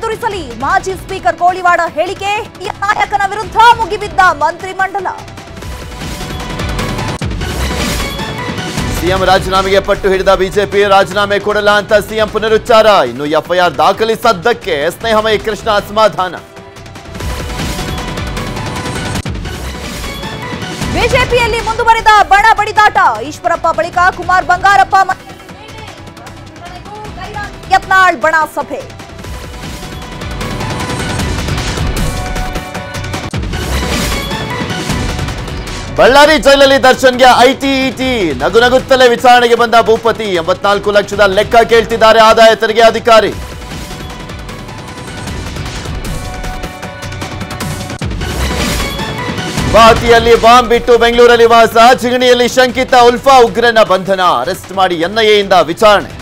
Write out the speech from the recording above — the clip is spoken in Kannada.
ಎದುರಿಸಲಿ ಮಾಜಿ ಸ್ಪೀಕರ್ ಕೋಳಿವಾಡ ಹೇಳಿಕೆ ಈ ನಾಯಕನ ವಿರುದ್ಧ ಮುಗಿಬಿದ್ದ ಮಂತ್ರಿಮಂಡಲ ಸಿಎಂ ರಾಜೀನಾಮೆಗೆ ಪಟ್ಟು ಹಿಡಿದ ಬಿಜೆಪಿ ರಾಜೀನಾಮೆ ಕೊಡಲ್ಲ ಅಂತ ಸಿಎಂ ಪುನರುಚ್ಚಾರ ಇನ್ನು ಎಫ್ಐಆರ್ ದಾಖಲಿಸದ್ದಕ್ಕೆ ಸ್ನೇಹಮಯಿ ಕೃಷ್ಣ ಅಸಮಾಧಾನ ಬಿಜೆಪಿಯಲ್ಲಿ ಮುಂದುವರೆದ ಬಣ ಬಡಿದಾಟ ಈಶ್ವರಪ್ಪ ಬಳಿಕ ಕುಮಾರ್ ಬಂಗಾರಪ್ಪ ಮ- ಯತ್ನಾಳ್ ಬಣ ಸಭೆ ಬಳ್ಳಾರಿ ಜೈಲಲ್ಲಿ ದರ್ಶನ್ಗೆ ಐಟಿ ಇಟಿ ನಗು ನಗುತ್ತಲೇ ವಿಚಾರಣೆಗೆ ಬಂದ ಭೂಪತಿ ಎಂಬತ್ನಾಲ್ಕು ಲಕ್ಷದ ಲೆಕ್ಕ ಕೇಳ್ತಿದ್ದಾರೆ ಆದಾಯ ತೆರಿಗೆ ಅಧಿಕಾರಿ ಗುವಾಹಟಿಯಲ್ಲಿ ಬಾಂಬ್ ಬಿಟ್ಟು ಬೆಂಗಳೂರಲ್ಲಿ ವಾಸ ಚಿಗಣಿಯಲ್ಲಿ ಶಂಕಿತ ಉಲ್ಫಾ ಉಗ್ರನ ಬಂಧನ ಅರೆಸ್ಟ್ ಮಾಡಿ ಎನ್ಐಎಯಿಂದ ವಿಚಾರಣೆ